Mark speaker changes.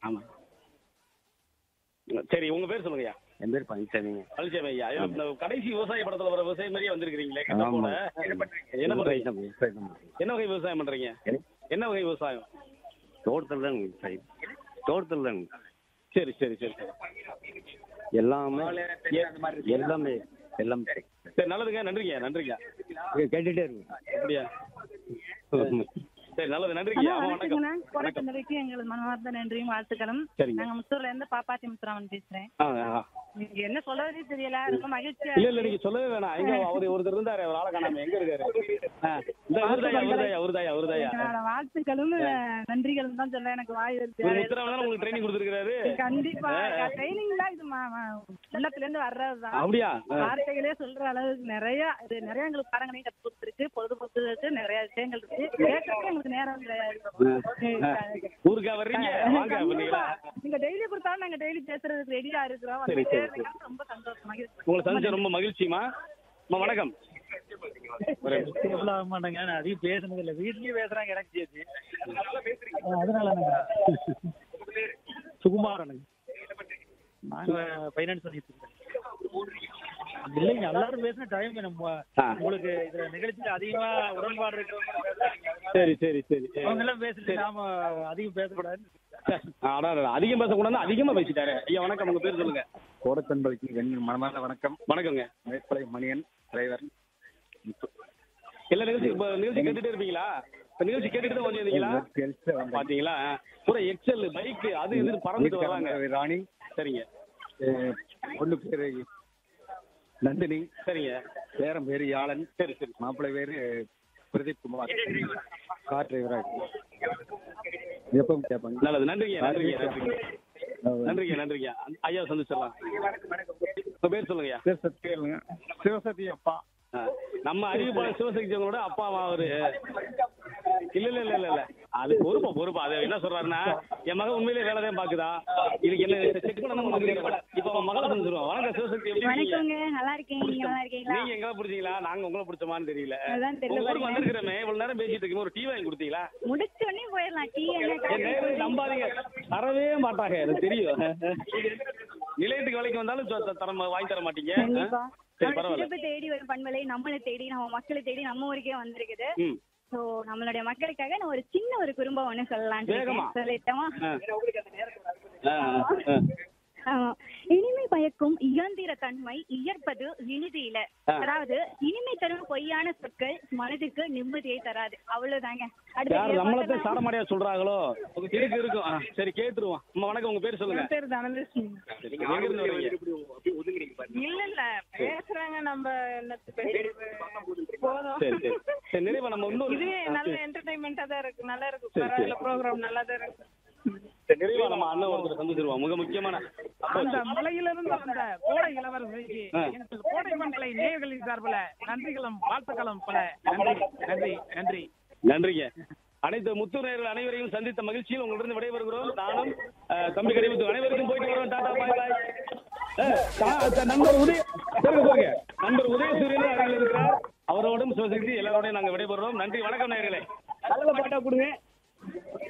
Speaker 1: ஆமா
Speaker 2: சரி உங்க பேர் சொல்லுங்கய்யா
Speaker 1: என் பேர் பழனிசாமிங்க
Speaker 2: பழனிசாமி ஐயா ஐயா, இந்த கடைசி விவசாய படத்துல வர விவசாயம் மாதிரியே வந்திருக்கிறீங்களே கெட்ட போல என்ன பண்றீங்க என்ன பண்றீங்க
Speaker 1: விவசாயம் விவசாயம் தான் பண்றோம்.
Speaker 2: என்ன வகை விவசாயம் பண்றீங்க
Speaker 1: என்ன?
Speaker 2: என்ன வகை விவசாயம்
Speaker 1: தோட்டத்தில் தான் விவசாயம் தோட்டத்தில் தான்
Speaker 2: சரி சரி சரி
Speaker 1: எல்லாமே எல்லாமே எல்லாமே
Speaker 2: சரி நல்லதுங்க நன்றிங்க நன்றிங்க
Speaker 1: கேட்டுட்டே இருக்கு
Speaker 2: அப்படியா சரி நல்லது நன்றிங்க
Speaker 3: ஹலோ
Speaker 2: ஆமா வணக்கம்
Speaker 3: வணக்கங்கண்ணா கோடைச்சந்தரைக்கு எங்களது மனமார்ந்த நன்றியும் வாழ்த்துக்களும்
Speaker 2: சரிங்க.
Speaker 3: நாங்க முத்தூர்ல இருந்து பாப்பாத்தி முத்துராமன் பேசுறேன்
Speaker 2: ஆ, ஆ.
Speaker 3: நீங்க என்ன சொல்றதே தெரியல ரொம்ப மகிழ்ச்சியா
Speaker 2: இல்ல இல்ல நீங்க சொல்லவே வேணாம் எங்க அவர் ஒருத்தர் இருந்தாரு அவர் ஆளை காணாம எங்க இருக்காரு ஆ, இந்த உருதாயா உருதாயா உருதாயா உருதாயா
Speaker 3: என்னோட வாழ்த்துக்களும் நன்றிகளும் தான் சொல்ல எனக்கு வாய் வருது
Speaker 2: ஒரு முத்திராம தான் உங்களுக்கு ட்ரைனிங் கொடுத்துருக்காரு
Speaker 3: கண்டிப்பா ட்ரைனிங் தான் இது ம- ம- உள்ளத்துல இருந்து வர்றதுதான்
Speaker 2: அப்படியா ஆ.
Speaker 3: வார்த்தைகளே சொல்ற அளவுக்கு நிறைய இது நிறைய எங்களுக்கு பாடங்களையும் கத்து கொடுத்துருக்கு பொழுதுபோக்கு நிறைய விஷயங்கள் இருக்கு கேட்கறதுக்கு எங்களுக்கு நேரம் கிடையாது
Speaker 2: ஊருக்கா வர்றீங்க வாங்க
Speaker 3: கண்டிப்பா.
Speaker 2: பண்ணீங்களா
Speaker 3: நீங்க டெய்லி கொடுத்தாலும் நாங்க டெய்லி பேசுறதுக்கு ரெடியா இருக்கிறோம்
Speaker 2: சரி,
Speaker 3: வந்துட்டே
Speaker 2: சரி, சரி.
Speaker 3: இருந்தீங்கன்னா ரொம்ப சந்தோஷம் மகிழ்ச்சி.
Speaker 2: உங்களை சந்திச்ச ரொம்ப மகிழ்ச்சிமா அம்மா வணக்கம்
Speaker 4: எவ்வளவு ஆக மாட்டாங்க நான் அதிகம் பேசுனது இல்ல வீட்லயும் பேசுறாங்க எனக்கு சேர்த்து அதனால சுகுமாரனுங்க நாங்க ஃபைனான்ஸ் பண்ணிட்டு இருக்கோம் இல்லைங்க எல்லாரும் பேசின டைம் நம்ம
Speaker 2: ஆ.
Speaker 4: உங்களுக்கு இதுல நிகழ்ச்சியில அதிகமா உடன்பாடு இருக்கிறவங்க பேசுறாங்க
Speaker 2: சரி சரி சரி
Speaker 4: அவங்க எல்லாம் பேசுறது நாம அதிகம் பேசக்கூடாது
Speaker 2: அடா, அடா, அதிகம் பேசக்கூடாது அதிகமா பேசிட்டாரு ஐயா வணக்கம் உங்க பேர் சொல்லுங்க
Speaker 1: கோடத்தன்பளிக்கு என் மனமார்ந்த வணக்கம்
Speaker 2: வணக்கங்க
Speaker 1: மேற்பலை மணியன் டிரைவர்
Speaker 2: எல்லா நிகழ்ச்சி இப்ப நிகழ்ச்சி கேட்டுட்டே இருப்பீங்களா இப்ப நிகழ்ச்சி கேட்டுட்டு தான் வந்திருந்தீங்களா பாத்தீங்களா பூரா எக்ஸல் பைக் அது இது பறந்துட்டு வர்றாங்க
Speaker 1: ராணி
Speaker 2: சரிங்க
Speaker 1: அஹ், பொண்ணு பேரு நந்தினி
Speaker 2: சரிங்க
Speaker 1: பேரன் பேரு யாழன்
Speaker 2: சரி சரி
Speaker 1: மாப்பிள்ளை பேரு பிரதீப் குமார் கார் டிரைவரா எப்பவும் கேட்பாங்க
Speaker 2: நல்லது நன்றிங்க நன்றிங்க நன்றிங்க நன்றிங்க நன்றிங்க ஐயா சந்திச்சிடலாம் உங்க பேர் சொல்லுங்கய்யா
Speaker 1: பேர் சத்தியங்க சிவசக்தி அப்பா
Speaker 2: ஆ. நம்ம அறிவிப்பாளர் சிவசக்தி அவங்களோட அப்பாவா அவரு இல்ல இல்ல இல்ல இல்ல இல்ல அது பொறுப்பா பொறுப்பா அது என்ன சொல்றாருன்னா என் மகன் உண்மையிலேயே வேலை தான் பாக்குதா இதுக்கு என்ன செக் பண்ண முடியாது இப்ப அவன் மகளை சந்திச்சிருவான் வணக்கம் சிவசக்தி எப்படி இருக்கீங்க?
Speaker 3: வணக்கங்க நல்லா இருக்கீங்க நீங்க நல்லா இருக்கீங்களா
Speaker 2: நீங்க எங்க பிடிச்சீங்களா நாங்க உங்களை பிடிச்சோமான்னு தெரியல
Speaker 3: அதான் தெரியல
Speaker 2: உங்க ஊருக்கு
Speaker 3: பாருங்க.
Speaker 2: வந்திருக்கிறோமே இவ்வளவு நேரம் பேசிட்டு இருக்கீங்க ஒரு டீ வாங்கி கொடுத்தீங்களா
Speaker 3: முடிச்ச உடனே போயிடலாம் டீ என்ன
Speaker 2: என்
Speaker 3: காஃபி
Speaker 2: நேரம் நம்பாதீங்க தரவே மாட்டாங்க எனக்கு தெரியும் நிலையத்துக்கு வேலைக்கு வந்தாலும் சொ- தர மா- வாங்கி தர மாட்டீங்க
Speaker 3: கண்டிப்பா
Speaker 2: சரி
Speaker 3: நம்மளோட
Speaker 2: பரவாயில்ல
Speaker 3: சிறப்பு தேடி வரும் பண்பலை நம்மளை தேடி நம்ம மக்களை தேடி நம்ம ஊருக்கே வந்திருக்குது
Speaker 2: ம்
Speaker 3: சோ நம்மளுடைய மக்களுக்காக நான் ஒரு சின்ன ஒரு குறும்பம் ஒண்ணு சொல்லலாம்னு
Speaker 2: வேகமா?
Speaker 3: இருக்கேன். சொல்லட்டுமா
Speaker 2: ஆ. ஆ, ஆ, ஆ.
Speaker 3: ஆமா. இனிமை பயக்கும் இயந்திர தன்மை இயற்பது இனிதியில
Speaker 2: ஆ.
Speaker 3: அதாவது இனிமை தரும் பொய்யான சொற்கள் மனதுக்கு நிம்மதியை தராது அவ்வளவுதாங்க அடுத்து
Speaker 2: யார்
Speaker 3: இதே
Speaker 2: நம்மளத்தான்
Speaker 3: பாட்டு
Speaker 2: சாடமாடியா சொல்றாங்களோ இருக்கு இருக்கும் ஆ, சரி கேட்டுருவோம் அம்மா வணக்கம் உங்க பேர் சொல்லுங்க
Speaker 5: என் பேர் தனலட்சுமி
Speaker 2: சரி, எங்க இருந்து வரீங்க
Speaker 5: இல்ல இல்ல பேசுறாங்க நம்ம என்னத்த பேசுறது? போதும்
Speaker 2: சரி சரி சரி நிறைவா நம்ம இன்னொரு
Speaker 5: இதுவே
Speaker 2: ஆ,
Speaker 5: நல்ல
Speaker 2: சரி.
Speaker 5: என்டர்டைன்மெண்டா தான் இருக்கு நல்லா இருக்கு
Speaker 2: சரி,
Speaker 5: பரவாயில்ல ப்ரோக்ராம் நல்லா தான் இருக்கு
Speaker 2: சரி, நிறைவா நம்ம அண்ணன் ஒருத்தர் சந்திச்சிருவோம் மிக முக்கியமான
Speaker 5: அந்த மலையிலிருந்து வந்த கோடை இளவரசிக்கு
Speaker 2: ஆ.
Speaker 5: எனக்கு கோடை மண்டலை நேயர்களின் சார்பில் நன்றிகளும் வாழ்த்துக்களும் பல நன்றி நன்றி நன்றி
Speaker 2: நன்றிங்க அனைத்து முத்துரையர்கள் அனைவரையும் சந்தித்த மகிழ்ச்சியில் உங்களிடம் விடைபெறுகிறோம் நானும் அஹ், தம்பி கடிமுத்து அனைவருக்கும் போயிட்டு வரோம் டாடா பாய் பாய் அஹ், தா- த- நண்பர் உதய சொல்லுங்க சொல்லுங்க நண்பர் உதயசூரியன் அருகில் இருக்கிறார் அவரோடும் சிவசக்தி எல்லாரோடையும் நாங்க விடைபெறுறோம் நன்றி வணக்கம் நேயர்களே
Speaker 4: நல்ல பாட்டா கொடுங்க